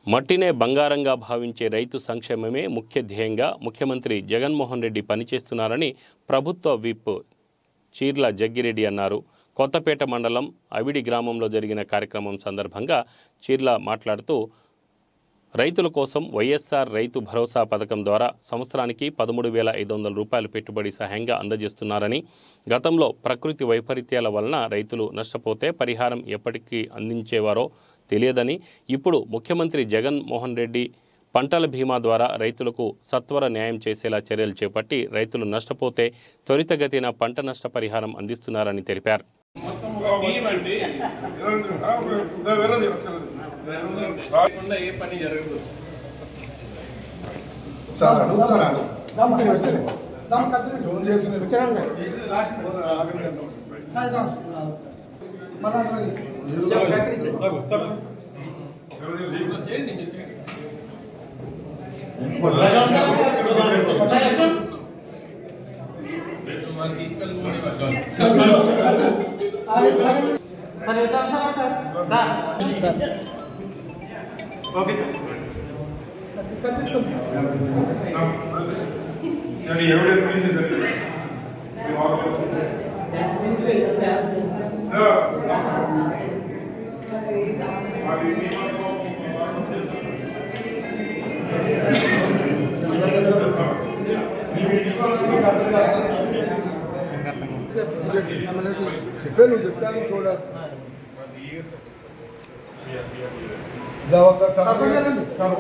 మట్టినే బంగారంగా భావించే రైతు సంక్షేమమే ముఖ్య ధ్యేయంగా ముఖ్యమంత్రి జగన్మోహన్ రెడ్డి పనిచేస్తున్నారని ప్రభుత్వ విప్ చీర్ల జగ్గిరెడ్డి అన్నారు కొత్తపేట మండలం అవిడి గ్రామంలో జరిగిన కార్యక్రమం సందర్భంగా చీర్ల మాట్లాడుతూ రైతుల కోసం వైఎస్ఆర్ రైతు భరోసా పథకం ద్వారా సంవత్సరానికి పదమూడు వేల ఐదు వందల రూపాయలు పెట్టుబడి సహాయంగా అందజేస్తున్నారని గతంలో ప్రకృతి వైపరీత్యాల వలన రైతులు నష్టపోతే పరిహారం ఎప్పటికీ అందించేవారో తెలియదని ఇప్పుడు ముఖ్యమంత్రి జగన్ మోహన్ రెడ్డి పంటల బీమా ద్వారా రైతులకు సత్వర న్యాయం చేసేలా చర్యలు చేపట్టి రైతులు నష్టపోతే త్వరితగతిన పంట నష్ట పరిహారం అందిస్తున్నారని తెలిపారు కాకుండా ఏ పని జరగదు సార్ అడుగు సార్ అడుగు దమ్ వచ్చాను దమ్ కత్తిరి ఫోన్ చేసిన వచ్చానండి సాయి దమ్ మళ్ళా మనకి ఈక్వల్ మోడీ వాళ్ళు సార్ వచ్చాను sir sir sir sir okay sir నేను ఎవడే పోయింది సరే చెప్పే నువ్వు చెప్తాను కూడా ఇదా ఒకసారి సార్ చెప్పండి. సార్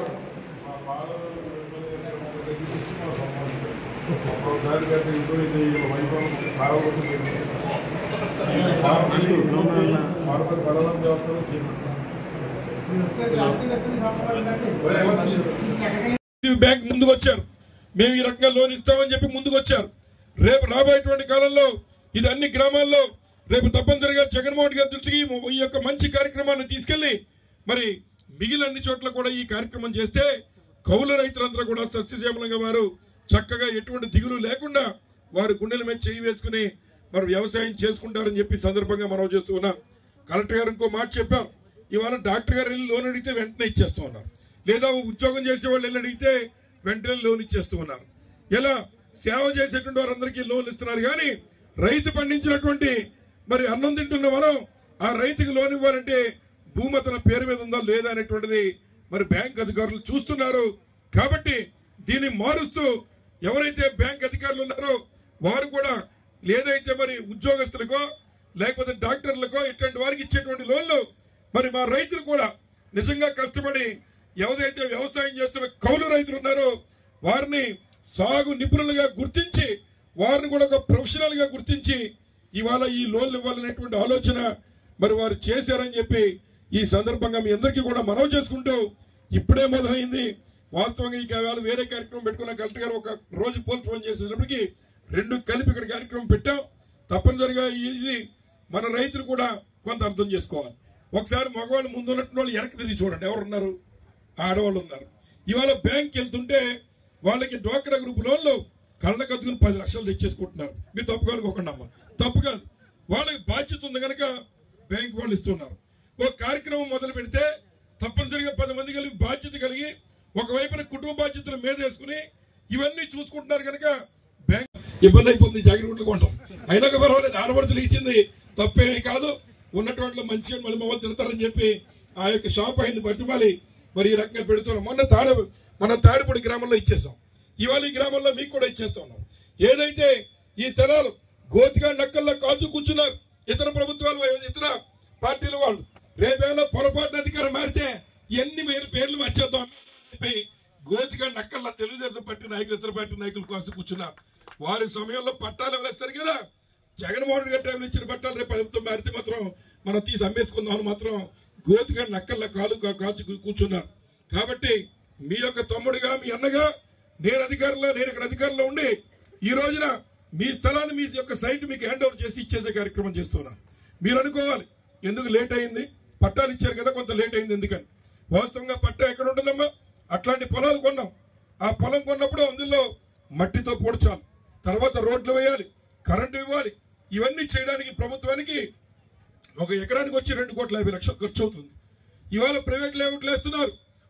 బ్యాంక్ ముందుకు వచ్చారు మేము ఈ రకంగా లోన్ ఇస్తామని చెప్పి ముందుకు వచ్చారు రేపు రాబోయేటువంటి కాలంలో ఇది అన్ని గ్రామాల్లో రేపు తప్పనిసరిగా జగన్మోహన్ గారి దృష్టికి ఈ యొక్క మంచి కార్యక్రమాన్ని తీసుకెళ్లి మరి మిగిలిన అన్ని చోట్ల కూడా ఈ కార్యక్రమం చేస్తే కౌలు రైతులందరూ కూడా సస్యశ్యామలంగా వారు చక్కగా ఎటువంటి దిగులు లేకుండా వారు గుండెల మీద చేయి వేసుకుని మరి వ్యవసాయం చేసుకుంటారని చెప్పి సందర్భంగా మనం చేస్తూ ఉన్నాం కలెక్టర్ గారు ఇంకో మాట చెప్పారు ఇవాళ డాక్టర్ గారు వెళ్ళి లోన్ అడిగితే వెంటనే ఇచ్చేస్తూ ఉన్నారు లేదా ఉద్యోగం చేసే వాళ్ళు వెళ్ళి అడిగితే వెంటనే లోన్ ఇచ్చేస్తూ ఉన్నారు ఇలా సేవ చేసేటువంటి వారందరికీ లోన్ ఇస్తున్నారు కానీ రైతు పండించినటువంటి మరి అన్నం తింటున్న మనం ఆ రైతుకి లోన్ ఇవ్వాలంటే భూమి అతని పేరు మీద ఉందా లేదా అనేటువంటిది మరి బ్యాంక్ అధికారులు చూస్తున్నారు కాబట్టి దీన్ని మారుస్తూ ఎవరైతే బ్యాంక్ అధికారులు ఉన్నారో వారు కూడా లేదైతే మరి ఉద్యోగస్తులకో లేకపోతే డాక్టర్లకో ఇట్లాంటి వారికి ఇచ్చేటువంటి లోన్లు మరి మా రైతులు కూడా నిజంగా కష్టపడి ఎవరైతే వ్యవసాయం చేస్తున్న కౌలు రైతులు ఉన్నారో వారిని సాగు నిపుణులుగా గుర్తించి వారిని కూడా ఒక ప్రొఫెషనల్ గా గుర్తించి ఇవాళ ఈ లోన్లు ఇవ్వాలనేటువంటి ఆలోచన మరి వారు చేశారని చెప్పి ఈ సందర్భంగా మీ అందరికీ కూడా మనవి చేసుకుంటూ ఇప్పుడే మొదలైంది వాస్తవంగా ఈ వేళ వేరే కార్యక్రమం పెట్టుకున్న కలెక్టర్ గారు ఒక రోజు పోల్ ఫోన్ చేసేటప్పటికి రెండు కలిపి ఇక్కడ కార్యక్రమం పెట్టాం తప్పనిసరిగా ఇది మన రైతులు కూడా కొంత అర్థం చేసుకోవాలి ఒకసారి మగవాళ్ళు ముందు ఉన్నట్టు వాళ్ళు వెనక్కి తిరిగి చూడండి ఎవరున్నారు ఆడవాళ్ళు ఉన్నారు ఇవాళ బ్యాంక్ వెళ్తుంటే వాళ్ళకి డ్వాక్రా గ్రూప్ లోన్లు కళ్ళ కత్తుకుని పది లక్షలు తెచ్చేసుకుంటున్నారు మీరు తప్పు కనుకోకుండా అమ్మ తప్పు కాదు వాళ్ళకి బాధ్యత ఉంది కనుక బ్యాంక్ వాళ్ళు ఇస్తున్నారు ఒక కార్యక్రమం మొదలు పెడితే తప్పనిసరిగా పది మంది కలిగి బాధ్యత కలిగి ఒకవైపున కుటుంబ బాధ్యతలు మీద వేసుకుని ఇవన్నీ చూసుకుంటున్నారు కనుక బ్యాంక్ ఇబ్బంది అయిపోతుంది జాగ్రత్తలు కొంటాం అయినా పర్వాలేదు ఆడపడుచులు ఇచ్చింది తప్పేమీ కాదు ఉన్నటువంటి మంచి మళ్ళీ మమ్మల్ని తిడతారని చెప్పి ఆ యొక్క షాప్ అయింది బతిమాలి మరి ఈ రకంగా పెడుతున్నాం మొన్న తాడ మన తాడిపూడి గ్రామంలో ఇచ్చేసాం ఇవాళ ఈ గ్రామంలో మీకు కూడా ఇచ్చేస్తా ఉన్నాం ఏదైతే ఈ స్థలాలు గోతిగా నక్కల్లో కాచు కూర్చున్నారు ఇతర ప్రభుత్వాలు ఇతర పార్టీల వాళ్ళు రేపేళ పొరపాటున అధికారం మారితే ఎన్ని పేరు పేర్లు మార్చేద్దాం అని చెప్పి గోతిగా నక్కల్లో తెలుగుదేశం పార్టీ నాయకులు ఇతర పార్టీ నాయకులు కోసం కూర్చున్నారు వారి సమయంలో పట్టాలు ఇవ్వలేస్తారు కదా జగన్మోహన్ రెడ్డి గారి టైంలో ఇచ్చిన పట్టాలు రేపు ప్రభుత్వం మారితే మాత్రం మనం తీసి అమ్మేసుకుందాం అని మాత్రం గోతిగా నక్కల్లో కాలు కా- కాచు కూ- కూర్చున్నారు కాబట్టి మీ యొక్క తమ్ముడిగా మీ అన్నగా నేను అధికారంలో నేను ఇక్కడ అధికారంలో ఉండి ఈ రోజున మీ స్థలాన్ని మీ యొక్క సైట్ మీకు హ్యాండ్ ఓవర్ చేసి ఇచ్చేసే కార్యక్రమం చేస్తున్నాను మీరు అనుకోవాలి ఎందుకు లేట్ అయింది పట్టాలు ఇచ్చారు కదా కొంత లేట్ అయింది ఎందుకని వాస్తవంగా పట్టా ఎక్కడ ఉంటుందమ్మా అట్లాంటి పొలాలు కొన్నాం ఆ పొలం కొన్నప్పుడు అందులో మట్టితో పూడ్చాలి తర్వాత రోడ్లు వేయాలి కరెంటు ఇవ్వాలి ఇవన్నీ చేయడానికి ప్రభుత్వానికి ఒక ఎకరానికి వచ్చి రెండు కోట్ల యాభై లక్షలు ఖర్చు అవుతుంది ఇవాళ ప్రైవేట్ లేఅవుట్లు వేస్తున్నారు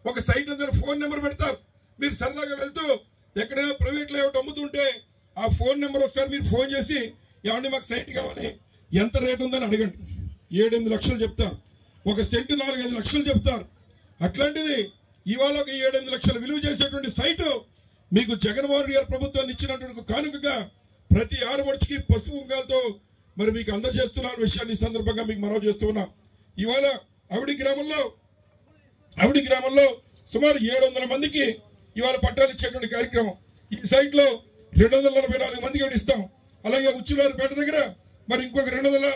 ఒక సైట్ అందరూ ఫోన్ నెంబర్ పెడతారు మీరు సరదాగా వెళ్తూ ఎక్కడైనా ప్రైవేట్ లేఅవుట్ అమ్ముతుంటే ఆ ఫోన్ నెంబర్ ఒకసారి మీరు ఫోన్ చేసి ఏమండి మాకు సైట్ కావాలి ఎంత రేట్ ఉందని అడగండి ఏడెనిమిది లక్షలు చెప్తారు ఒక సెంటు నాలుగైదు లక్షలు చెప్తారు అట్లాంటిది ఇవాళ ఒక ఏడెనిమిది లక్షలు విలువ చేసేటువంటి సైటు మీకు జగన్మోహన్ రెడ్డి గారి ప్రభుత్వాన్ని ఇచ్చినటువంటి ఒక కానుకగా ప్రతి ఆడబడుచుకి పసుపు కుంకాలతో మరి మీకు అందజేస్తున్న విషయాన్ని ఈ సందర్భంగా మీకు మనవి చేస్తున్నా ఇవాళ అవిడి గ్రామంలో అవిడి గ్రామంలో సుమారు ఏడు వందల మందికి ఇవాళ పట్టాలు ఇచ్చేటువంటి కార్యక్రమం ఈ సైట్ లో రెండు వందల నలభై నాలుగు మందికి కూడా ఇస్తాం అలాగే ఉచ్చులారిపేట దగ్గర మరి ఇంకొక రెండు వందల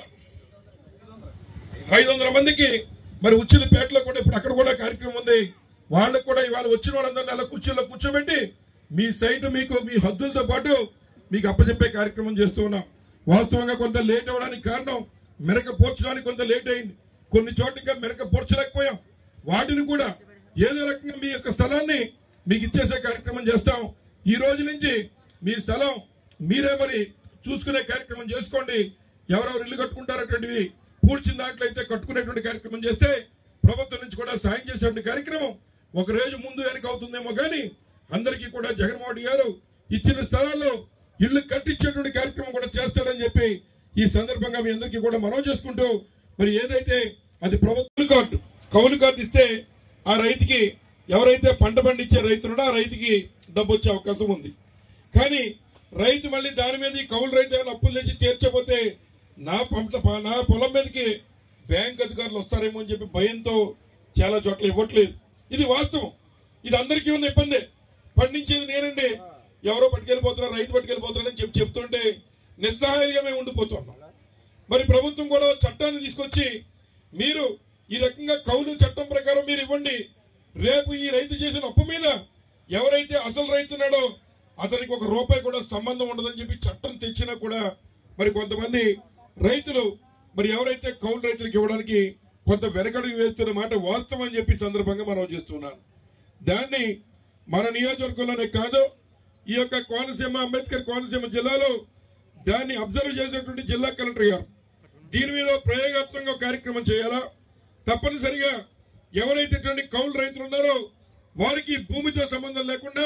ఐదు వందల మందికి మరి ఉచ్చులపేటలో కూడా ఇప్పుడు అక్కడ కూడా కార్యక్రమం ఉంది వాళ్ళకు కూడా ఇవాళ వచ్చిన వాళ్ళందరినీ అలా కుర్చీలో కూర్చోబెట్టి మీ సైట్ మీకు మీ హద్దులతో పాటు మీకు అప్పచెప్పే కార్యక్రమం చేస్తూ ఉన్నాం వాస్తవంగా కొంత లేట్ అవ్వడానికి కారణం మెరక పోర్చడానికి కొంత లేట్ అయింది కొన్ని చోట్ల ఇంకా మెరక పోర్చలేకపోయాం వాటిని కూడా ఏదో రకంగా మీ యొక్క స్థలాన్ని మీకు ఇచ్చేసే కార్యక్రమం చేస్తాం ఈ రోజు నుంచి మీ స్థలం మీరే మరి చూసుకునే కార్యక్రమం చేసుకోండి ఎవరెవరు ఇల్లు కట్టుకుంటారటువంటివి పూడ్చిన దాంట్లో అయితే కట్టుకునేటువంటి కార్యక్రమం చేస్తే ప్రభుత్వం నుంచి కూడా సాయం చేసేటువంటి కార్యక్రమం ఒక రోజు ముందు వెనక అవుతుందేమో కానీ అందరికీ కూడా జగన్మోహన్ రెడ్డి గారు ఇచ్చిన స్థలాల్లో ఇల్లు కట్టించేటువంటి కార్యక్రమం కూడా చేస్తాడని చెప్పి ఈ సందర్భంగా మీ అందరికీ కూడా మనవి చేసుకుంటూ మరి ఏదైతే అది ప్రభుత్వ కార్డు కౌలు కార్డు ఇస్తే ఆ రైతుకి ఎవరైతే పంట పండించే రైతున్నాడో ఆ రైతుకి డబ్బు వచ్చే అవకాశం ఉంది కానీ రైతు మళ్ళీ దాని మీద ఈ కౌలు రైతు ఏమైనా అప్పులు తెచ్చి తీర్చకపోతే నా పంట నా పొలం మీదకి బ్యాంక్ అధికారులు వస్తారేమో అని చెప్పి భయంతో చాలా చోట్ల ఇవ్వట్లేదు ఇది వాస్తవం ఇది అందరికీ ఉన్న ఇబ్బంది పండించేది నేనండి ఎవరో పట్టుకెళ్ళిపోతున్నారు రైతు పట్టుకెళ్ళిపోతున్నారని చెప్పి చెప్తుంటే నిస్సహాయంగా మేము ఉండిపోతున్నాం మరి ప్రభుత్వం కూడా ఓ చట్టాన్ని తీసుకొచ్చి మీరు ఈ రకంగా కౌలు చట్టం ప్రకారం మీరు ఇవ్వండి రేపు ఈ రైతు చేసిన అప్పు మీద ఎవరైతే అసలు రైతున్నాడో అతనికి ఒక రూపాయి కూడా సంబంధం ఉండదని చెప్పి చట్టం తెచ్చినా కూడా మరి కొంతమంది రైతులు మరి ఎవరైతే కౌలు రైతులకు ఇవ్వడానికి కొంత వెనకడుగు వేస్తున్న మాట వాస్తవం అని చెప్పి ఈ సందర్భంగా మనం చేస్తున్నాను దాన్ని మన నియోజకవర్గంలోనే కాదు ఈ యొక్క కోనసీమ అంబేద్కర్ కోనసీమ జిల్లాలో దాన్ని అబ్జర్వ్ చేసినటువంటి జిల్లా కలెక్టర్ గారు దీని మీద ప్రయోగాత్మకంగా ఒక కార్యక్రమం చేయాలా తప్పనిసరిగా ఎవరైతే ఇటువంటి కౌలు రైతులు ఉన్నారో వారికి భూమితో సంబంధం లేకుండా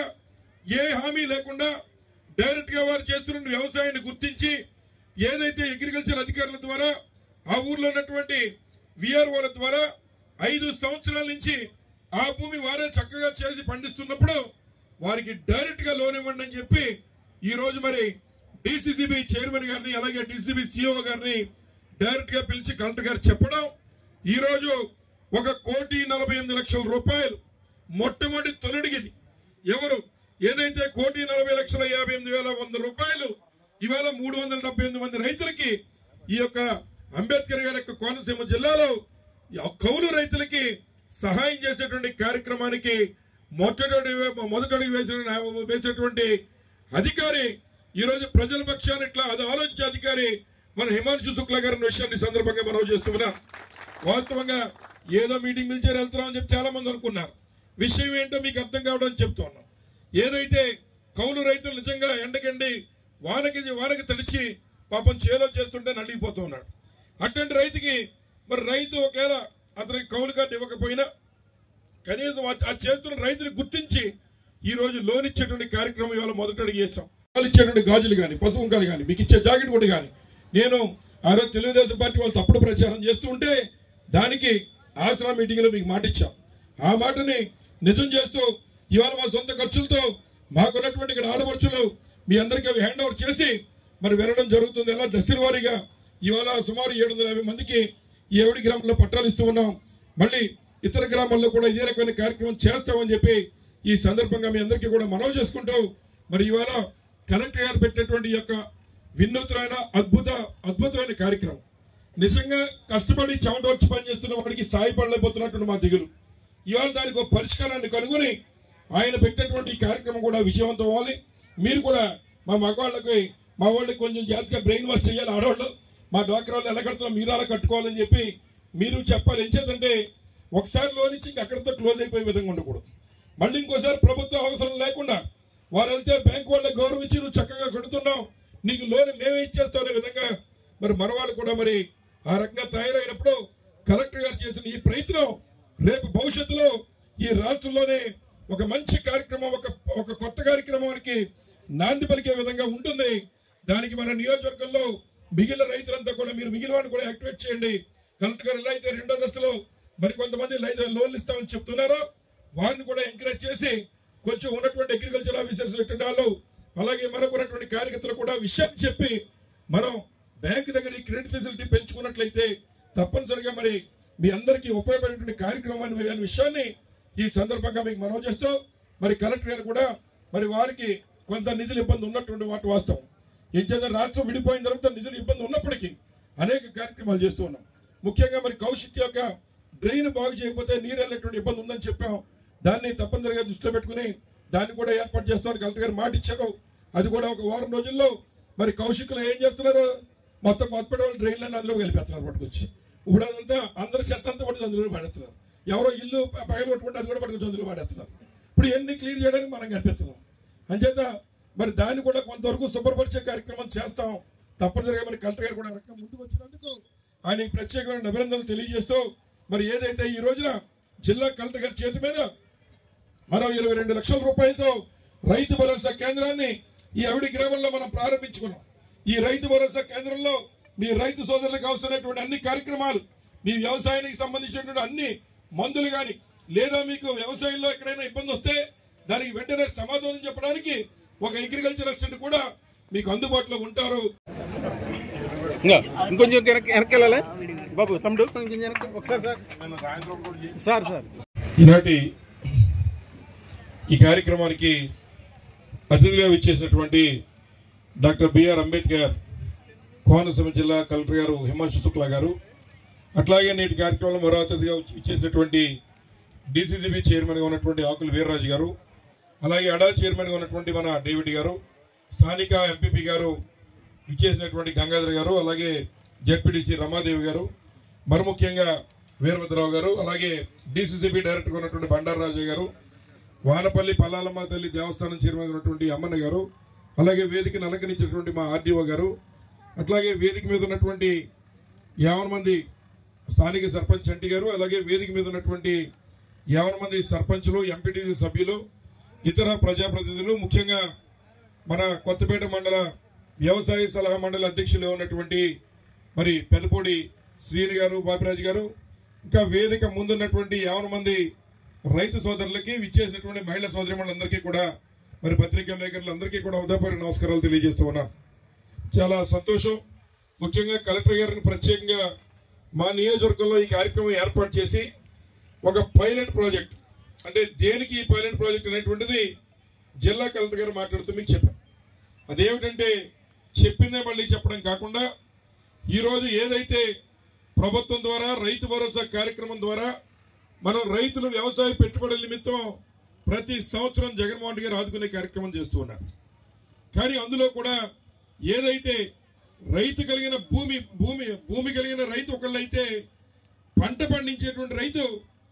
ఏ హామీ లేకుండా డైరెక్ట్ గా వారు చేస్తున్న వ్యవసాయాన్ని గుర్తించి ఏదైతే అగ్రికల్చర్ అధికారుల ద్వారా ఆ ఊర్లో ఉన్నటువంటి విఆర్ఓల ద్వారా ఐదు సంవత్సరాల నుంచి ఆ భూమి వారే చక్కగా చేసి పండిస్తున్నప్పుడు వారికి డైరెక్ట్ గా లోన్ ఇవ్వండి అని చెప్పి ఈ రోజు మరి డిసిసిబి చైర్మన్ గారిని అలాగే డిసిబి సిఓ గారిని డైరెక్ట్ గా పిలిచి కలెక్టర్ గారు చెప్పడం ఈ రోజు ఒక కోటి నలభై ఎనిమిది లక్షల రూపాయలు మొట్టమొదటి తొలడిగిది ఎవరు ఏదైతే కోటి నలభై లక్షల యాభై ఎనిమిది వేల వంద రూపాయలు ఇవాళ మూడు వందల డెబ్బై ఎనిమిది మంది రైతులకి ఈ యొక్క అంబేద్కర్ గారి యొక్క కోనసీమ జిల్లాలో ఈ కౌలు రైతులకి సహాయం చేసేటువంటి కార్యక్రమానికి మొట్టమొదటి మొదటి వేసిన వేసినటువంటి అధికారి ఈ రోజు ప్రజల పక్షాన్ని ఇట్లా అది ఆలోచించే అధికారి మన హిమాంశు శుక్లా గారి విషయాన్ని ఈ సందర్భంగా మనం చేస్తున్నాం వాస్తవంగా ఏదో మీటింగ్ పిలిచారు వెళ్తున్నామని చెప్పి చాలా మంది అనుకున్నారు విషయం ఏంటో మీకు అర్థం కావడం అని చెప్తా ఉన్నాం ఏదైతే కౌలు రైతులు నిజంగా ఎండకండి వానకి వానకి తడిచి పాపం చేలో చేస్తుంటే నలిగిపోతూ ఉన్నాడు అటువంటి రైతుకి మరి రైతు ఒకవేళ అతనికి కౌలు కార్డు ఇవ్వకపోయినా కనీసం ఆ- ఆ చేస్తున్న రైతుని గుర్తించి ఈ రోజు లోన్ ఇచ్చేటువంటి కార్యక్రమం ఇవాళ మొదట అడిగి చేస్తాం వాళ్ళు ఇచ్చేటువంటి గాజులు కానీ పసుపు కుంకాలు కానీ మీకు ఇచ్చే జాకెట్ కూడా కానీ నేను ఆ రోజు తెలుగుదేశం పార్టీ వాళ్ళు తప్పుడు ప్రచారం చేస్తూ ఉంటే దానికి ఆసరా మీటింగ్ లో మీకు మాట ఇచ్చాం ఆ మాటని నిజం చేస్తూ ఇవాళ మా సొంత ఖర్చులతో మాకున్నటువంటి ఇక్కడ ఆడపడుచులు మీ అందరికీ అవి హ్యాండ్ ఓవర్ చేసి మరి వెళ్ళడం జరుగుతుంది ఎలా దశల వారీగా ఇవాళ సుమారు ఏడు వందల యాభై మందికి ఈ ఎవడి గ్రామంలో పట్టాలు ఇస్తూ ఉన్నాం మళ్ళీ ఇతర గ్రామాల్లో కూడా ఇదే రకమైన కార్యక్రమం చేస్తామని చెప్పి ఈ సందర్భంగా మీ అందరికీ కూడా మనవి చేసుకుంటూ మరి ఇవాళ కలెక్టర్ గారు పెట్టినటువంటి ఈ యొక్క వినూత్నమైన అద్భుత అద్భుతమైన కార్యక్రమం నిజంగా కష్టపడి చెమట వచ్చి పనిచేస్తున్న వాడికి సాయపడలేకపోతున్నటువంటి మా దిగులు ఇవాళ దానికి ఒక పరిష్కారాన్ని కనుగొని ఆయన పెట్టినటువంటి ఈ కార్యక్రమం కూడా విజయవంతం అవ్వాలి మీరు కూడా మా మగవాళ్ళకి మా వాళ్ళకి కొంచెం జాగ్రత్తగా బ్రెయిన్ వాష్ చేయాలి ఆడవాళ్ళు మా డ్వాక్రా వాళ్ళు ఎలా కడుతున్నాం మీరు అలా కట్టుకోవాలని చెప్పి మీరు చెప్పాలి ఏం చేద్దంటే ఒకసారి లోన్ ఇచ్చి ఇంక అక్కడితో క్లోజ్ అయిపోయే విధంగా ఉండకూడదు మళ్ళీ ఇంకోసారి ప్రభుత్వ అవసరం లేకుండా వారు వెళ్తే బ్యాంక్ వాళ్ళకి గౌరవించి నువ్వు చక్కగా కడుతున్నావు నీకు లోన్ మేమే ఇచ్చేస్తాం అనే విధంగా మరి మన వాళ్ళు కూడా మరి ఆ రకంగా తయారైనప్పుడు కలెక్టర్ గారు చేసిన ఈ ప్రయత్నం రేపు భవిష్యత్తులో ఈ రాష్ట్రంలోనే ఒక మంచి కార్యక్రమం ఒక ఒక కొత్త కార్యక్రమానికి నాంది పలికే విధంగా ఉంటుంది దానికి మన నియోజకవర్గంలో మిగిలిన రైతులంతా కూడా మీరు మిగిలిన వాడిని కూడా యాక్టివేట్ చేయండి కలెక్టర్ గారు ఎలా అయితే రెండో దశలో మరి కొంతమంది రైతు లోన్లు ఇస్తామని చెప్తున్నారో వారిని కూడా ఎంకరేజ్ చేసి కొంచెం ఉన్నటువంటి అగ్రికల్చర్ ఆఫీసర్స్ పెట్టిన వాళ్ళు అలాగే మనకు ఉన్నటువంటి కార్యకర్తలు కూడా విషయం చెప్పి మనం బ్యాంక్ దగ్గర ఈ క్రెడిట్ ఫెసిలిటీ పెంచుకున్నట్లయితే తప్పనిసరిగా మరి మీ అందరికీ ఉపయోగపడేటువంటి కార్యక్రమాన్ని అనే విషయాన్ని ఈ సందర్భంగా మీకు మనవి చేస్తూ మరి కలెక్టర్ గారు కూడా మరి వారికి కొంత నిధుల ఇబ్బంది ఉన్నటువంటి వాటి వాస్తవం ఏం చేద్దాం రాష్ట్రం విడిపోయిన తర్వాత నిధుల ఇబ్బంది ఉన్నప్పటికీ అనేక కార్యక్రమాలు చేస్తూ ఉన్నాం ముఖ్యంగా మరి కౌశిక్ యొక్క డ్రైన్ బాగు చేయకపోతే నీరు వెళ్ళేటువంటి ఇబ్బంది ఉందని చెప్పాం దాన్ని తప్పనిసరిగా దృష్టిలో పెట్టుకుని దాన్ని కూడా ఏర్పాటు చేస్తామని కలెక్టర్ గారు మాట ఇచ్చారు అది కూడా ఒక వారం రోజుల్లో మరి కౌశిక్లో ఏం చేస్తున్నారు మొత్తం కొత్తపేట వాళ్ళు డ్రైన్లను అందులో వెళ్ళిపోతున్నారు పట్టుకొచ్చి ఇప్పుడు అదంతా అందరు చెత్త అంతా పట్టుకు అందులో పడేస్తున్నారు ఎవరో ఇల్లు ప- పగలు కొట్టుకుంటే అది కూడా పట్టుకొచ్చి అందులో పడేస్తున్నారు ఇప్పుడు ఇవన్నీ క్లియర్ చేయడానికి మనం కనిపిస్తున్నాం అంచేత మరి దాన్ని కూడా కొంతవరకు శుభ్రపరిచే కార్యక్రమం చేస్తాం తప్పనిసరిగా మరి కలెక్టర్ గారు కూడా ఆ రకంగా ముందుకు వచ్చినందుకు ఆయనకి ప్రత్యేకమైన అభినందనలు తెలియజేస్తూ మరి ఏదైతే ఈ రోజున జిల్లా కలెక్టర్ గారి చేతి మీద మరో ఇరవై రెండు లక్షల రూపాయలతో రైతు భరోసా కేంద్రాన్ని ఈ అవిడి గ్రామంలో మనం ప్రారంభించుకున్నాం ఈ రైతు భరోసా కేంద్రంలో మీ రైతు సోదరులకు అవసరమైనటువంటి అన్ని కార్యక్రమాలు మీ వ్యవసాయానికి సంబంధించినటువంటి అన్ని మందులు గాని లేదా మీకు వ్యవసాయంలో ఎక్కడైనా ఇబ్బంది వస్తే దానికి వెంటనే సమాధానం చెప్పడానికి ఒక అగ్రికల్చర్ అసిస్టెంట్ కూడా మీకు అందుబాటులో ఉంటారు ఇంకా ఇంకొంచెం వెనక్కి వెనక్కి వెళ్ళాలి బాబు తమ్ముడు కొంచెం వెనక్కి ఒకసారి సార్ సార్ సార్ ఈనాటి ఈ కార్యక్రమానికి అతిథిగా విచ్చేసినటువంటి డాక్టర్ బిఆర్ అంబేద్కర్ కోనసీమ జిల్లా కలెక్టర్ గారు హిమాంశు శుక్లా గారు అట్లాగే నేటి కార్యక్రమంలో మరో అతిథిగా ఇచ్చేసినటువంటి డిసిసిబి చైర్మన్గా ఉన్నటువంటి ఆకుల వీర్రాజు గారు అలాగే అడా చైర్మన్గా ఉన్నటువంటి మన డేవిడ్ గారు స్థానిక ఎంపీపీ గారు ఇచ్చేసినటువంటి గంగాధర్ గారు అలాగే జడ్పీటీసీ రమాదేవి గారు మరి ముఖ్యంగా వీరభద్రరావు గారు అలాగే డిసిసిబి డైరెక్టర్ ఉన్నటువంటి బండారాజు గారు వానపల్లి పల్లాలమ్మ తల్లి దేవస్థానం చైర్మన్ ఉన్నటువంటి అమ్మన్న గారు అలాగే వేదికను అలంకరించినటువంటి మా ఆర్డీఓ గారు అట్లాగే వేదిక మీద ఉన్నటువంటి యావన మంది స్థానిక సర్పంచ్ చంటి గారు అలాగే వేదిక మీద ఉన్నటువంటి యావన మంది సర్పంచులు ఎంపీటీసీ సభ్యులు ఇతర ప్రజాప్రతినిధులు ముఖ్యంగా మన కొత్తపేట మండల వ్యవసాయ సలహా మండలి అధ్యక్షులు ఉన్నటువంటి మరి పెదపూడి శ్రీని గారు బాపిరాజు గారు ఇంకా వేదిక ముందున్నటువంటి యావన మంది రైతు సోదరులకి విచ్చేసినటువంటి మహిళా సోదరిమణులందరికీ కూడా మరి పత్రికా విలేకరులందరికీ కూడా ఉదయపూర్వ నమస్కారాలు తెలియజేస్తూ ఉన్నాం చాలా సంతోషం ముఖ్యంగా కలెక్టర్ గారిని ప్రత్యేకంగా మా నియోజకవర్గంలో ఈ కార్యక్రమం ఏర్పాటు చేసి ఒక పైలట్ ప్రాజెక్ట్ అంటే దేనికి ఈ పైలట్ ప్రాజెక్ట్ అనేటువంటిది జిల్లా కలెక్టర్ గారు మాట్లాడుతూ మీకు చెప్పాను అదేమిటంటే చెప్పిందే మళ్ళీ చెప్పడం కాకుండా ఈరోజు ఏదైతే ప్రభుత్వం ద్వారా రైతు భరోసా కార్యక్రమం ద్వారా మనం రైతులు వ్యవసాయ పెట్టుబడుల నిమిత్తం ప్రతి సంవత్సరం జగన్మోహన్ రెడ్డి గారు ఆదుకునే కార్యక్రమం చేస్తూ ఉన్నారు కానీ అందులో కూడా ఏదైతే రైతు కలిగిన భూమి భూమి భూమి కలిగిన రైతు ఒకళ్ళైతే పంట పండించేటువంటి రైతు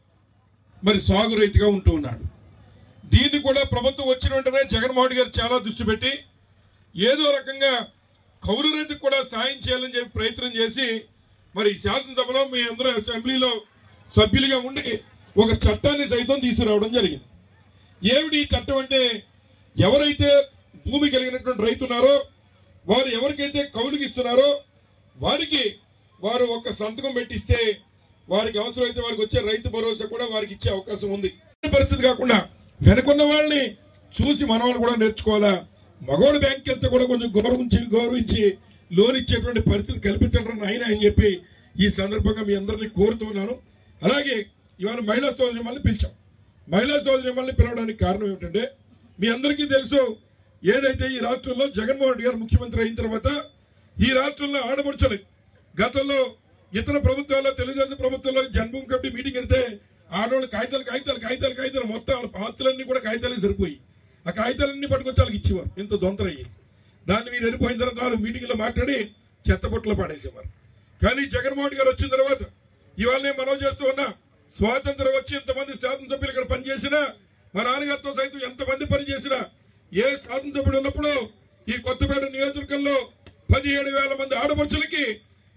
మరి సాగు రైతుగా ఉంటూ ఉన్నాడు దీన్ని కూడా ప్రభుత్వం వచ్చిన వెంటనే జగన్మోహన్ రెడ్డి గారు చాలా దృష్టి పెట్టి ఏదో రకంగా కౌలు రైతుకు కూడా సాయం చేయాలని చెప్పి ప్రయత్నం చేసి మరి శాసనసభలో మీ అందరూ అసెంబ్లీలో సభ్యులుగా ఉండి ఒక చట్టాన్ని సైతం తీసుకురావడం జరిగింది ఏమిటి ఈ చట్టం అంటే ఎవరైతే భూమి కలిగినటువంటి రైతు ఉన్నారో వారు ఎవరికైతే కౌలుకి ఇస్తున్నారో వారికి వారు ఒక సంతకం పెట్టిస్తే వారికి అవసరమైతే వారికి వచ్చే రైతు భరోసా కూడా వారికి ఇచ్చే అవకాశం ఉంది ఈ పరిస్థితి కాకుండా వెనుకున్న వాళ్ళని చూసి మనవాళ్ళు కూడా నేర్చుకోవాలా మగవాడు బ్యాంక్కి వెళ్తే కూడా కొంచెం గౌరవించి గౌరవించి లోన్ ఇచ్చేటువంటి పరిస్థితి కల్పించండి ఆయన అని చెప్పి ఈ సందర్భంగా మీ అందరినీ కోరుతున్నాను అలాగే ఇవాళ మహిళా సోదరి మళ్ళీ పిలిచాం మహిళా సోదరి మళ్ళీ పిలవడానికి కారణం ఏమిటంటే మీ అందరికీ తెలుసు ఏదైతే ఈ రాష్ట్రంలో జగన్మోహన్ రెడ్డి గారు ముఖ్యమంత్రి అయిన తర్వాత ఈ రాష్ట్రంలో ఆడపడుచులు గతంలో ఇతర ప్రభుత్వాల్లో తెలుగుదేశం ప్రభుత్వంలో జన్మభూమి కమిటీ మీటింగ్ పెడితే ఆడవాళ్ళు కాగితాలు కాగితాలు కాగితాలు కాగితాలు మొత్తం వాళ్ళ పాత్రలన్నీ కూడా కాగితాలే సరిపోయి ఆ కాగితాలన్నీ పట్టుకొచ్చి వాళ్ళకి ఇచ్చేవారు ఇంత దొంతరయ్యి దాన్ని మీరు వెళ్ళిపోయిన తర్వాత నాలుగు మీటింగ్లో మాట్లాడి చెత్తబొట్లో పాడేసేవారు కానీ జగన్మోహన్ గారు వచ్చిన తర్వాత ఇవాళ నేను మనవి చేస్తూ ఉన్నా స్వాతంత్రం వచ్చి ఎంతమంది శాసనసభ్యులు ఇక్కడ పనిచేసినా మా నాన్నగారితో సైతం ఎంతమంది పనిచేసినా ఏ శాసనసభ్యుడు ఉన్నప్పుడు ఈ కొత్తపేట నియోజకవర్గంలో పదిహేడు వేల మంది ఆడపడుచులకి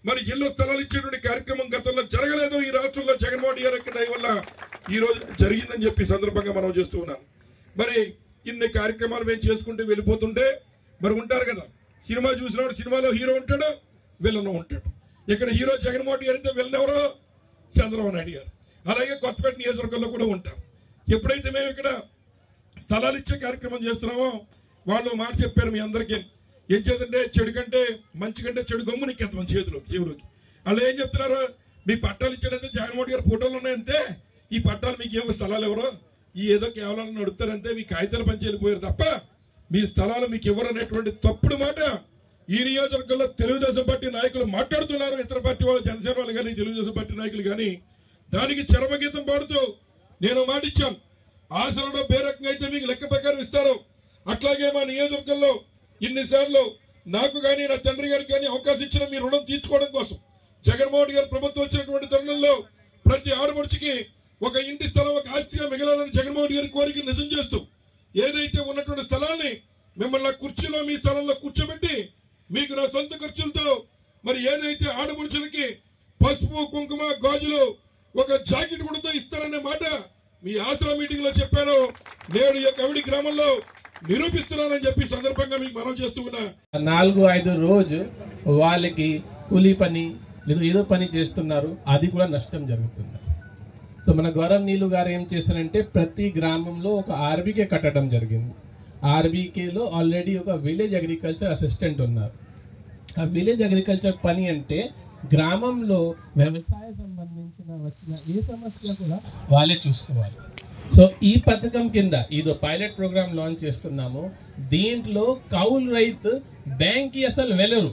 మరి ఇళ్ల స్థలాలు ఇచ్చేటువంటి కార్యక్రమం గతంలో జరగలేదు ఈ రాష్ట్రంలో జగన్మోహన్ రెడ్డి గారి దయ వల్ల ఈ రోజు జరిగిందని చెప్పి సందర్భంగా మనం చేస్తూ ఉన్నాం మరి ఇన్ని కార్యక్రమాలు మేము చేసుకుంటూ వెళ్ళిపోతుంటే మరి ఉంటారు కదా సినిమా చూసినప్పుడు సినిమాలో హీరో ఉంటాడు విలన్ ఉంటాడు ఇక్కడ హీరో జగన్మోహన్ రెడ్డి గారు అయితే విలన్ ఎవరో చంద్రబాబు నాయుడు గారు అలాగే కొత్తపేట నియోజకవర్గంలో కూడా ఉంటారు ఎప్పుడైతే మేము ఇక్కడ స్థలాలు ఇచ్చే కార్యక్రమం చేస్తున్నామో వాళ్ళు మాట చెప్పారు మీ అందరికీ ఏం చేద్దంటే చెడు కంటే మంచి కంటే చెడు గమ్ము నీకెత్తాం చేతిలో జీవులోకి వాళ్ళు ఏం చెప్తున్నారు మీ పట్టాలు ఇచ్చాడంటే జగన్మోహన్ గారి ఫోటోలు ఉన్నాయంతే ఈ పట్టాలు మీకు ఏమో స్థలాలు ఎవరో ఈ ఏదో కేవలం నడుపుతారంతే మీ కాగితాలు పని వెళ్ళిపోయారు తప్ప మీ స్థలాలు మీకు ఎవరు అనేటువంటి తప్పుడు మాట ఈ నియోజకవర్గంలో తెలుగుదేశం పార్టీ నాయకులు మాట్లాడుతున్నారు ఇతర పార్టీ వాళ్ళు జనసేన వాళ్ళు కానీ తెలుగుదేశం పార్టీ నాయకులు కానీ దానికి చరమగీతం పాడుతూ నేను మాట ఇచ్చాను ఆసనలో ఏ రకంగా అయితే మీకు లెక్క ప్రకారం ఇస్తారు అట్లాగే మా నియోజకవర్గంలో ఇన్నిసార్లు నాకు కానీ నా తండ్రి గారికి కానీ అవకాశం ఇచ్చిన మీ రుణం తీర్చుకోవడం కోసం జగన్మోహన్ రెడ్డి గారి ప్రభుత్వం వచ్చినటువంటి తరుణంలో ప్రతి ఆడపడుచుకి ఒక ఇంటి స్థలం ఒక ఆస్తిగా మిగలాలని జగన్మోహన్ రెడ్డి గారి కోరిక నిజం చేస్తూ ఏదైతే ఉన్నటువంటి స్థలాన్ని మిమ్మల్ని ఆ కుర్చీలో మీ స్థలంలో కూర్చోబెట్టి మీకు నా సొంత ఖర్చులతో మరి ఏదైతే ఆడపడుచులకి పసుపు కుంకుమ గాజులు ఒక జాకెట్ కూడా ఇస్తారనే మాట మీ ఆసరా మీటింగ్ లో చెప్పాను నేడు ఈ యొక్క అవిడి గ్రామంలో నిరూపిస్తున్నానని చెప్పి సందర్భంగా మీకు మనం చేస్తూ ఉన్నా నాలుగు ఐదు రోజు వాళ్ళకి కూలీ పని లేదా ఏదో పని చేస్తున్నారు అది కూడా నష్టం జరుగుతుంది సో మన గౌరవ్ నీలు గారు ఏం చేశారంటే ప్రతి గ్రామంలో ఒక ఆర్బీకే కట్టడం జరిగింది ఆర్బీకేలో ఆల్రెడీ ఒక విలేజ్ అగ్రికల్చర్ అసిస్టెంట్ ఉన్నారు ఆ విలేజ్ అగ్రికల్చర్ పని అంటే గ్రామంలో వ్యవసాయ సంబంధించిన వచ్చిన ఏ సమస్య కూడా వాళ్ళే చూసుకోవాలి సో ఈ పథకం కింద ఇదో పైలట్ ప్రోగ్రామ్ లాంచ్ చేస్తున్నాము దీంట్లో కౌలు రైతు బ్యాంక్కి అసలు వెళ్ళరు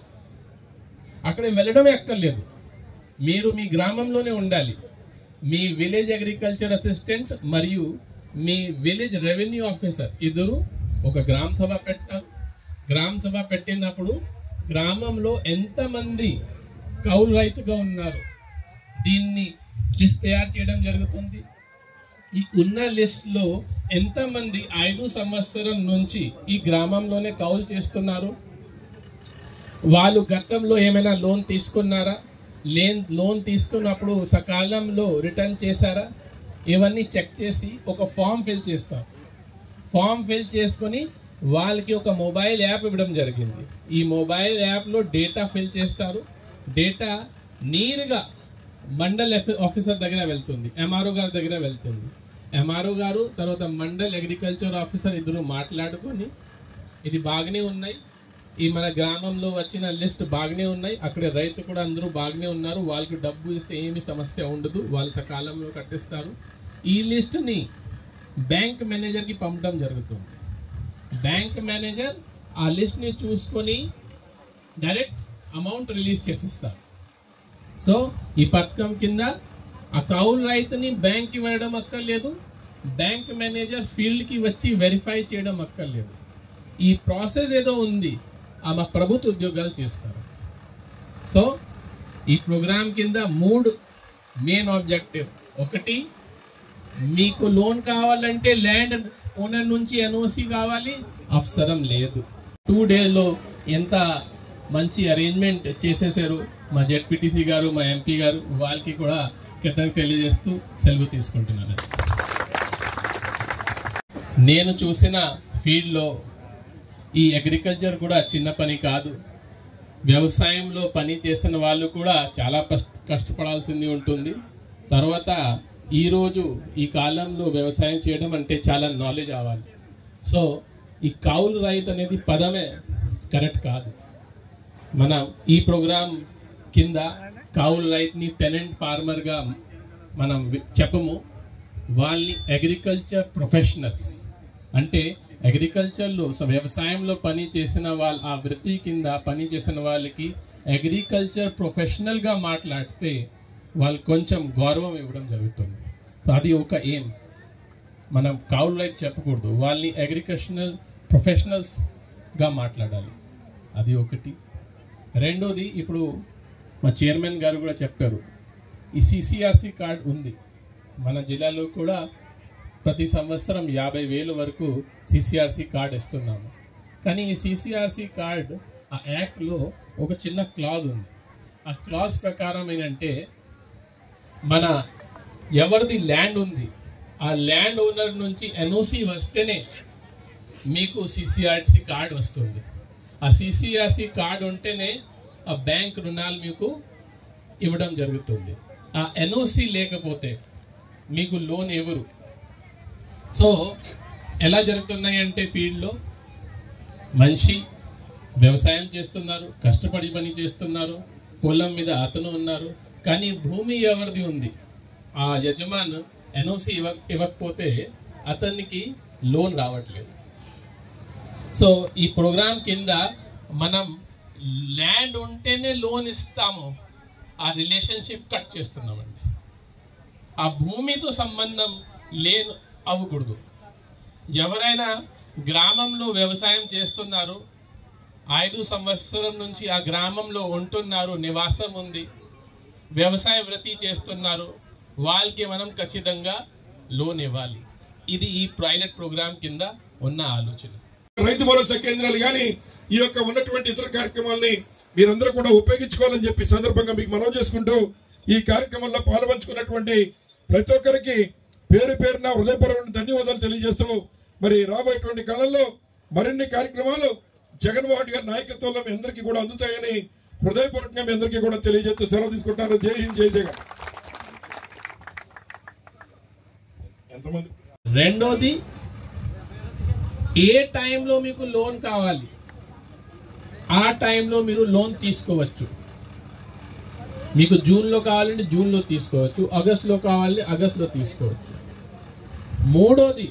అక్కడ వెళ్ళడమే అక్కర్లేదు మీరు మీ గ్రామంలోనే ఉండాలి మీ విలేజ్ అగ్రికల్చర్ అసిస్టెంట్ మరియు మీ విలేజ్ రెవెన్యూ ఆఫీసర్ ఇద్దరు ఒక గ్రామ సభ పెట్టారు గ్రామ సభ పెట్టినప్పుడు గ్రామంలో ఎంతమంది కౌలు రైతుగా ఉన్నారు దీన్ని లిస్ట్ తయారు చేయడం జరుగుతుంది ఈ ఉన్న లిస్ట్ లో ఎంతమంది ఐదు సంవత్సరం నుంచి ఈ గ్రామంలోనే కౌలు చేస్తున్నారు వాళ్ళు గతంలో ఏమైనా లోన్ తీసుకున్నారా లేన్ లోన్ తీసుకున్నప్పుడు సకాలంలో రిటర్న్ చేశారా ఇవన్నీ చెక్ చేసి ఒక ఫామ్ ఫిల్ చేస్తాం ఫామ్ ఫిల్ చేసుకొని వాళ్ళకి ఒక మొబైల్ యాప్ ఇవ్వడం జరిగింది ఈ మొబైల్ యాప్లో డేటా ఫిల్ చేస్తారు డేటా నేరుగా మండల్ ఎఫ్- ఆఫీసర్ దగ్గర వెళ్తుంది ఎంఆర్ఓ గారి దగ్గర వెళ్తుంది ఎంఆర్ఓ గారు తర్వాత మండల్ అగ్రికల్చర్ ఆఫీసర్ ఇద్దరు మాట్లాడుకొని ఇది బాగానే ఉన్నాయి ఈ మన గ్రామంలో వచ్చిన లిస్ట్ బాగానే ఉన్నాయి అక్కడ రైతు కూడా అందరూ బాగానే ఉన్నారు వాళ్ళకి డబ్బు ఇస్తే ఏమి సమస్య ఉండదు వాళ్ళు సకాలంలో కట్టిస్తారు ఈ లిస్ట్ని బ్యాంక్ మేనేజర్కి పంపడం జరుగుతుంది బ్యాంక్ మేనేజర్ ఆ లిస్ట్ని చూసుకొని డైరెక్ట్ అమౌంట్ రిలీజ్ చేసిస్తారు సో ఈ పథకం కింద ఆ కౌలు రైతుని బ్యాంక్కి వెళ్ళడం అక్కర్లేదు బ్యాంక్ మేనేజర్ ఫీల్డ్కి వచ్చి వెరిఫై చేయడం అక్కర్లేదు ఈ ప్రాసెస్ ఏదో ఉంది ఆ మా ప్రభుత్వ ఉద్యోగాలు చేస్తారు సో ఈ ప్రోగ్రామ్ కింద మూడు మెయిన్ ఆబ్జెక్టివ్ ఒకటి మీకు లోన్ కావాలంటే ల్యాండ్ ఓనర్ నుంచి ఎన్ఓసి కావాలి అవసరం లేదు టూ డేలో ఎంత మంచి అరేంజ్మెంట్ చేసేసారు మా జెడ్పీటీసీ గారు మా ఎంపీ గారు వాళ్ళకి కూడా కృతజ్ఞత తెలియజేస్తూ సెలవు తీసుకుంటున్నాను నేను చూసిన ఫీల్డ్లో ఈ అగ్రికల్చర్ కూడా చిన్న పని కాదు వ్యవసాయంలో పని చేసిన వాళ్ళు కూడా చాలా కష్ట- కష్టపడాల్సింది ఉంటుంది తర్వాత ఈరోజు ఈ కాలంలో వ్యవసాయం చేయడం అంటే చాలా నాలెడ్జ్ అవ్వాలి సో ఈ కౌలు రైతు అనేది పదమే కరెక్ట్ కాదు మనం ఈ ప్రోగ్రాం కింద కౌలు రైతుని టెనెంట్ ఫార్మర్గా మనం వి- చెప్పము వాళ్ళని అగ్రికల్చర్ ప్రొఫెషనల్స్ అంటే అగ్రికల్చర్లో స- వ్యవసాయంలో పని చేసిన వాళ్ళ ఆ వృత్తి కింద పని చేసిన వాళ్ళకి అగ్రికల్చర్ ప్రొఫెషనల్గా మాట్లాడితే వాళ్ళు కొంచెం గౌరవం ఇవ్వడం జరుగుతుంది సో అది ఒక ఎయిమ్ మనం కౌలు రైతు చెప్పకూడదు వాళ్ళని అగ్రికల్చరల్ ప్రొఫెషనల్స్గా మాట్లాడాలి అది ఒకటి రెండోది ఇప్పుడు మా చైర్మన్ గారు కూడా చెప్పారు ఈ సిసిఆర్సి కార్డ్ ఉంది మన జిల్లాలో కూడా ప్రతి సంవత్సరం యాభై వేలు వరకు సిసిఆర్సి కార్డ్ ఇస్తున్నాము కానీ ఈ సిసిఆర్సి కార్డ్ ఆ యాక్ట్లో ఒక చిన్న క్లాజ్ ఉంది ఆ క్లాస్ ప్రకారం ఏంటంటే మన ఎవరిది ల్యాండ్ ఉంది ఆ ల్యాండ్ ఓనర్ నుంచి ఎన్ఓసి వస్తేనే మీకు సిసిఆర్సి కార్డ్ వస్తుంది ఆ సిసిఆర్సి కార్డ్ ఉంటేనే ఆ బ్యాంక్ రుణాలు మీకు ఇవ్వడం జరుగుతుంది ఆ ఎన్ఓసి లేకపోతే మీకు లోన్ ఎవరు సో ఎలా జరుగుతున్నాయి అంటే ఫీల్డ్లో మనిషి వ్యవసాయం చేస్తున్నారు కష్టపడి పని చేస్తున్నారు పొలం మీద అతను ఉన్నారు కానీ భూమి ఎవరిది ఉంది ఆ యజమాన్ ఎన్ఓసి ఇవ్వ ఇవ్వకపోతే అతనికి లోన్ రావట్లేదు సో ఈ ప్రోగ్రామ్ కింద మనం ల్యాండ్ ఉంటేనే లోన్ ఇస్తాము ఆ రిలేషన్షిప్ కట్ చేస్తున్నామండి ఆ భూమితో సంబంధం లేను అవ్వకూడదు ఎవరైనా గ్రామంలో వ్యవసాయం చేస్తున్నారు ఐదు సంవత్సరం నుంచి ఆ గ్రామంలో ఉంటున్నారు నివాసం ఉంది వ్యవసాయ వృత్తి చేస్తున్నారు వాళ్ళకి మనం ఖచ్చితంగా లోన్ ఇవ్వాలి ఇది ఈ పైలట్ ప్రోగ్రామ్ కింద ఉన్న ఆలోచన రైతు భరోసా కేంద్రాలు కానీ ఈ యొక్క ఉన్నటువంటి ఇతర కార్యక్రమాలని మీరందరూ కూడా ఉపయోగించుకోవాలని చెప్పి సందర్భంగా మీకు మనవి చేసుకుంటూ ఈ కార్యక్రమంలో పాల్పంచుకున్నటువంటి ప్రతి ఒక్కరికి పేరు పేరున హృదయపూర్వక ధన్యవాదాలు తెలియజేస్తూ మరి రాబోయేటువంటి కాలంలో మరిన్ని కార్యక్రమాలు జగన్మోహన్ రెడ్డి గారి నాయకత్వంలో మీ అందరికీ కూడా అందుతాయని హృదయపూర్వకంగా మీ అందరికీ కూడా తెలియజేస్తూ సెలవు తీసుకుంటున్నారు జై హింద్ జై జగన్ ఎంతమంది రెండోది ఏ టైంలో మీకు లోన్ కావాలి ఆ టైంలో మీరు లోన్ తీసుకోవచ్చు మీకు జూన్లో కావాలంటే జూన్లో తీసుకోవచ్చు ఆగస్టులో కావాలంటే ఆగస్టులో తీసుకోవచ్చు మూడోది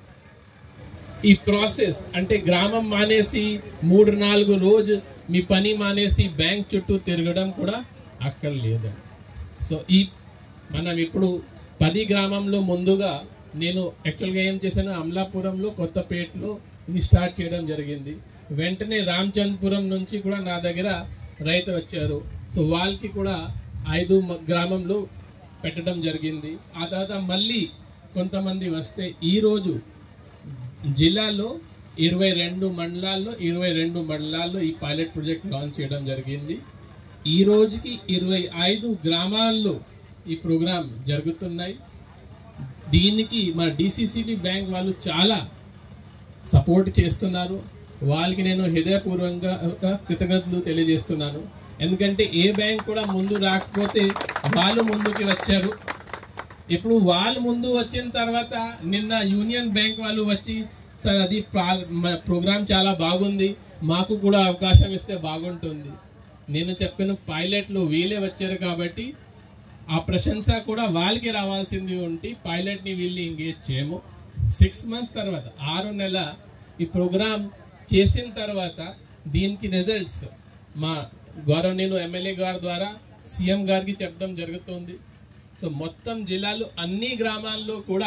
ఈ ప్రాసెస్ అంటే గ్రామం మానేసి మూడు నాలుగు రోజు మీ పని మానేసి బ్యాంక్ చుట్టూ తిరగడం కూడా అక్కడ లేదండి సో ఈ మనం ఇప్పుడు పది గ్రామంలో ముందుగా నేను యాక్చువల్గా ఏం చేశాను అమలాపురంలో కొత్తపేటలో ఇది స్టార్ట్ చేయడం జరిగింది వెంటనే రామచంద్రపురం నుంచి కూడా నా దగ్గర రైతు వచ్చారు సో వాళ్ళకి కూడా ఐదు మ- గ్రామంలో పెట్టడం జరిగింది ఆ తర్వాత మళ్ళీ కొంతమంది వస్తే ఈరోజు జిల్లాలో ఇరవై రెండు మండలాల్లో ఇరవై రెండు మండలాల్లో ఈ పైలట్ ప్రాజెక్ట్ లాంచ్ చేయడం జరిగింది ఈ రోజుకి ఇరవై ఐదు గ్రామాల్లో ఈ ప్రోగ్రాం జరుగుతున్నాయి దీనికి మన డిసిసిబి బ్యాంక్ వాళ్ళు చాలా సపోర్ట్ చేస్తున్నారు వాళ్ళకి నేను హృదయపూర్వకంగా కృతజ్ఞతలు తెలియజేస్తున్నాను ఎందుకంటే ఏ బ్యాంక్ కూడా ముందు రాకపోతే వాళ్ళు ముందుకి వచ్చారు ఇప్పుడు వాళ్ళు ముందు వచ్చిన తర్వాత నిన్న యూనియన్ బ్యాంక్ వాళ్ళు వచ్చి సార్ అది ప్రా- మ- ప్రోగ్రామ్ చాలా బాగుంది మాకు కూడా అవకాశం ఇస్తే బాగుంటుంది నేను చెప్పిన పైలట్లు వీళ్ళే వచ్చారు కాబట్టి ఆ ప్రశంస కూడా వాళ్ళకి రావాల్సింది ఉంటే పైలట్ని వీళ్ళు ఎంగేజ్ చేయము సిక్స్ మంత్స్ తర్వాత ఆరు నెల ఈ ప్రోగ్రామ్ చేసిన తర్వాత దీనికి రిజల్ట్స్ మా గౌరవనీయులు ఎమ్మెల్యే గారి ద్వారా సీఎం గారికి చెప్పడం జరుగుతుంది సో మొత్తం జిల్లాలో అన్ని గ్రామాల్లో కూడా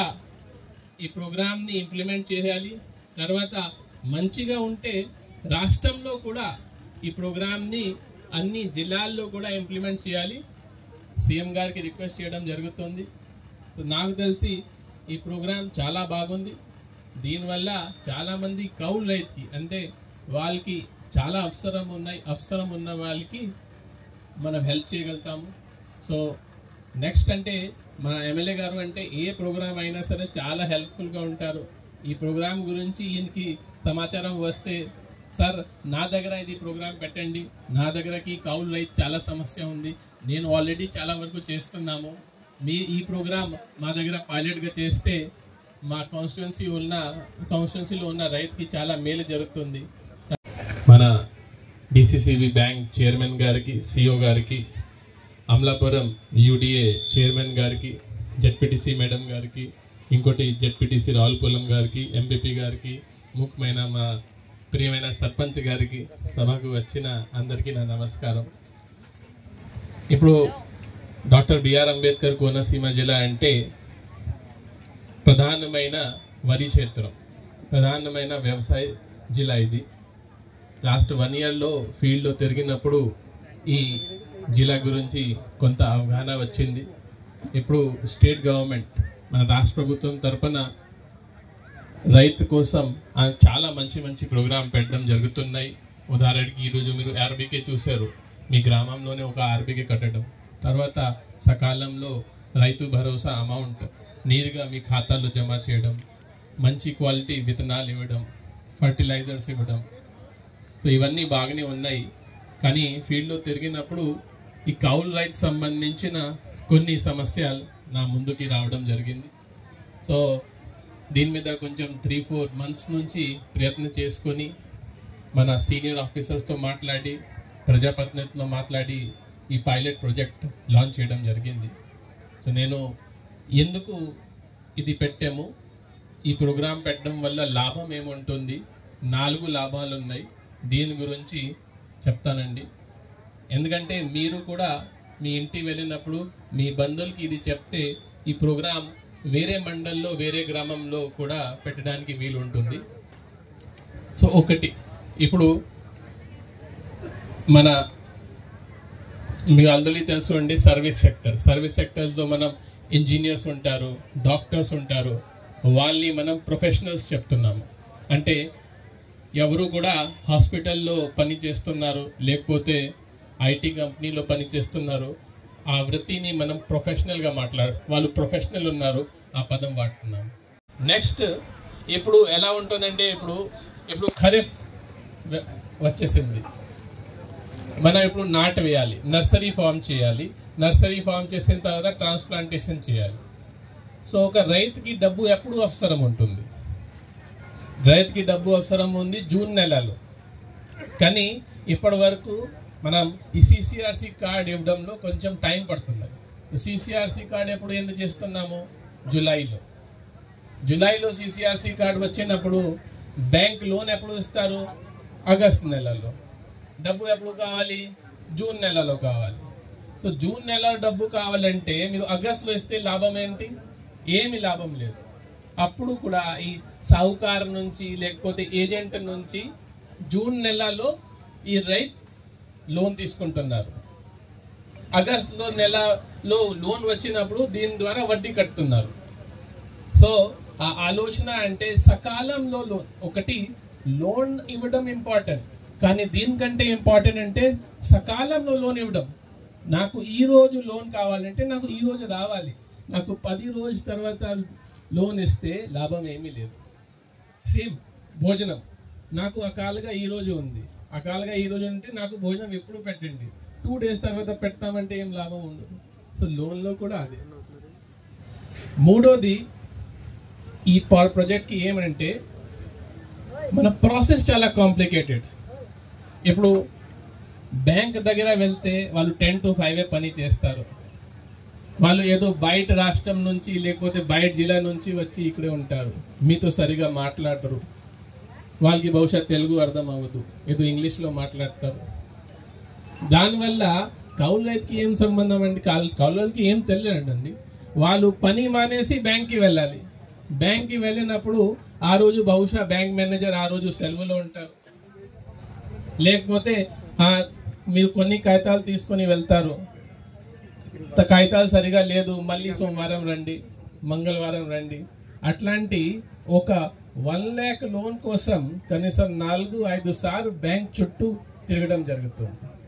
ఈ ప్రోగ్రామ్ని ఇంప్లిమెంట్ చేయాలి తర్వాత మంచిగా ఉంటే రాష్ట్రంలో కూడా ఈ ప్రోగ్రామ్ని అన్ని జిల్లాల్లో కూడా ఇంప్లిమెంట్ చేయాలి సీఎం గారికి రిక్వెస్ట్ చేయడం జరుగుతుంది సో నాకు తెలిసి ఈ ప్రోగ్రామ్ చాలా బాగుంది దీనివల్ల చాలామంది కౌలు రైతుకి అంటే వాళ్ళకి చాలా అవసరం ఉన్నాయి అవసరం ఉన్న వాళ్ళకి మనం హెల్ప్ చేయగలుగుతాము సో నెక్స్ట్ అంటే మన ఎమ్మెల్యే గారు అంటే ఏ ప్రోగ్రామ్ అయినా సరే చాలా హెల్ప్ఫుల్గా ఉంటారు ఈ ప్రోగ్రామ్ గురించి ఈయనకి సమాచారం వస్తే సార్ నా దగ్గర ఇది ప్రోగ్రామ్ పెట్టండి నా దగ్గరకి కౌలు రైతు చాలా సమస్య ఉంది నేను ఆల్రెడీ చాలా వరకు చేస్తున్నాము మీ ఈ ప్రోగ్రామ్ మా దగ్గర పైలట్గా చేస్తే మా కాన్స్టిట్యున్సీ ఉన్న కాన్స్టిట్యున్సీలో ఉన్న రైతుకి చాలా మేలు జరుగుతుంది మన డిసిసిబి బ్యాంక్ చైర్మన్ గారికి సిఓ గారికి అమలాపురం యూడిఏ చైర్మన్ గారికి జెడ్పీటీసీ మేడం గారికి ఇంకోటి జెడ్పీటీసీ రావులపురం గారికి ఎంపీపీ గారికి ముఖ్యమైన మా ప్రియమైన సర్పంచ్ గారికి సభకు వచ్చిన అందరికీ నా నమస్కారం ఇప్పుడు డాక్టర్ బిఆర్ అంబేద్కర్ కోనసీమ జిల్లా అంటే ప్రధానమైన వరి క్షేత్రం ప్రధానమైన వ్యవసాయ జిల్లా ఇది లాస్ట్ వన్ ఇయర్లో ఫీల్డ్లో తిరిగినప్పుడు ఈ జిల్లా గురించి కొంత అవగాహన వచ్చింది ఇప్పుడు స్టేట్ గవర్నమెంట్ మన రాష్ట్ర ప్రభుత్వం తరపున రైతు కోసం ఆ చాలా మంచి మంచి ప్రోగ్రాం పెట్టడం జరుగుతున్నాయి ఉదాహరణకి ఈరోజు మీరు ఆర్బీకే చూశారు మీ గ్రామంలోనే ఒక ఆర్బీకి కట్టడం తర్వాత సకాలంలో రైతు భరోసా అమౌంట్ నేరుగా మీ ఖాతాలో జమ చేయడం మంచి క్వాలిటీ విత్తనాలు ఇవ్వడం ఫర్టిలైజర్స్ ఇవ్వడం సో ఇవన్నీ బాగానే ఉన్నాయి కానీ ఫీల్డ్లో తిరిగినప్పుడు ఈ కౌలు రైతు సంబంధించిన కొన్ని సమస్యలు నా ముందుకి రావడం జరిగింది సో దీని మీద కొంచెం త్రీ ఫోర్ మంత్స్ నుంచి ప్రయత్నం చేసుకొని మన సీనియర్ ఆఫీసర్స్తో మాట్లాడి ప్రజాప్రతినిధులతో మాట్లాడి ఈ పైలట్ ప్రాజెక్ట్ లాంచ్ చేయడం జరిగింది సో నేను ఎందుకు ఇది పెట్టాము ఈ ప్రోగ్రాం పెట్టడం వల్ల లాభం ఏముంటుంది నాలుగు లాభాలు ఉన్నాయి దీని గురించి చెప్తానండి ఎందుకంటే మీరు కూడా మీ ఇంటికి వెళ్ళినప్పుడు మీ బంధువులకి ఇది చెప్తే ఈ ప్రోగ్రాం వేరే మండల్లో వేరే గ్రామంలో కూడా పెట్టడానికి వీలు ఉంటుంది సో ఒకటి ఇప్పుడు మన మీకు అందరికీ తెలుసు అండి సర్వీస్ సెక్టర్ సర్వీస్ సెక్టర్స్లో మనం ఇంజనీర్స్ ఉంటారు డాక్టర్స్ ఉంటారు వాళ్ళని మనం ప్రొఫెషనల్స్ చెప్తున్నాము అంటే ఎవరు కూడా హాస్పిటల్లో పని చేస్తున్నారు లేకపోతే ఐటీ కంపెనీలో పని చేస్తున్నారు ఆ వృత్తిని మనం ప్రొఫెషనల్గా మాట్లాడు వాళ్ళు ప్రొఫెషనల్ ఉన్నారు ఆ పదం వాడుతున్నాము నెక్స్ట్ ఇప్పుడు ఎలా ఉంటుందంటే ఇప్పుడు ఇప్పుడు ఖరీఫ్ వె- వచ్చేసింది మనం ఇప్పుడు నాటు వేయాలి నర్సరీ ఫామ్ చేయాలి నర్సరీ ఫామ్ చేసిన తర్వాత ట్రాన్స్ప్లాంటేషన్ చేయాలి సో ఒక రైతుకి డబ్బు ఎప్పుడు అవసరం ఉంటుంది రైతుకి డబ్బు అవసరం ఉంది జూన్ నెలలో కానీ ఇప్పటి వరకు మనం ఈ సిసిఆర్సి కార్డ్ ఇవ్వడంలో కొంచెం టైం పడుతుంది సిసిఆర్సి కార్డ్ ఎప్పుడు ఎందుకు చేస్తున్నాము జూలైలో జూలైలో సిసిఆర్సి కార్డు వచ్చినప్పుడు బ్యాంక్ లోన్ ఎప్పుడు ఇస్తారు ఆగస్ట్ నెలలో డబ్బు ఎప్పుడు కావాలి జూన్ నెలలో కావాలి సో జూన్ నెల డబ్బు కావాలంటే మీరు ఆగస్టులో ఇస్తే లాభం ఏంటి ఏమి లాభం లేదు అప్పుడు కూడా ఈ సాహుకారు నుంచి లేకపోతే ఏజెంట్ నుంచి జూన్ నెలలో ఈ రైట్ లోన్ తీసుకుంటున్నారు ఆగస్టులో నెలలో లోన్ వచ్చినప్పుడు దీని ద్వారా వడ్డీ కడుతున్నారు సో ఆ ఆలోచన అంటే సకాలంలో లోన్ ఒకటి లోన్ ఇవ్వడం ఇంపార్టెంట్ కానీ దీనికంటే ఇంపార్టెంట్ అంటే సకాలంలో లోన్ ఇవ్వడం నాకు ఈ రోజు లోన్ కావాలంటే నాకు ఈ రోజు రావాలి నాకు పది రోజు తర్వాత లోన్ ఇస్తే లాభం ఏమీ లేదు సేమ్ భోజనం నాకు అకాలుగా ఈ రోజు ఉంది అకాలుగా ఈ రోజు అంటే నాకు భోజనం ఎప్పుడు పెట్టండి టూ డేస్ తర్వాత పెడతామంటే ఏం లాభం ఉండదు సో లోన్లో కూడా అదే మూడోది ఈ పా- ప్రాజెక్ట్కి ఏమంటే మన ప్రాసెస్ చాలా కాంప్లికేటెడ్ ఇప్పుడు బ్యాంక్ దగ్గర వెళ్తే వాళ్ళు టెన్ టు ఫైవ్ పని చేస్తారు వాళ్ళు ఏదో బయట రాష్ట్రం నుంచి లేకపోతే బయట జిల్లా నుంచి వచ్చి ఇక్కడే ఉంటారు మీతో సరిగా మాట్లాడరు వాళ్ళకి బహుశా తెలుగు అర్థం అవ్వదు ఏదో ఇంగ్లీష్లో మాట్లాడతారు దానివల్ల కౌలు రైతుకి ఏం సంబంధం అండి కౌలు కౌలు రైతుకి ఏం తెలియదండి వాళ్ళు పని మానేసి బ్యాంక్కి వెళ్ళాలి బ్యాంక్కి వెళ్ళినప్పుడు ఆ రోజు బహుశా బ్యాంక్ మేనేజర్ ఆ రోజు సెలవులో ఉంటారు లేకపోతే ఆ, మీరు కొన్ని కాగితాలు తీసుకొని వెళ్తారు త- కాగితాలు సరిగా లేదు మళ్ళీ సోమవారం రండి మంగళవారం రండి అట్లాంటి ఒక వన్ ల్యాక్ లోన్ కోసం కనీసం నాలుగు ఐదు సార్లు బ్యాంక్ చుట్టూ తిరగడం జరుగుతుంది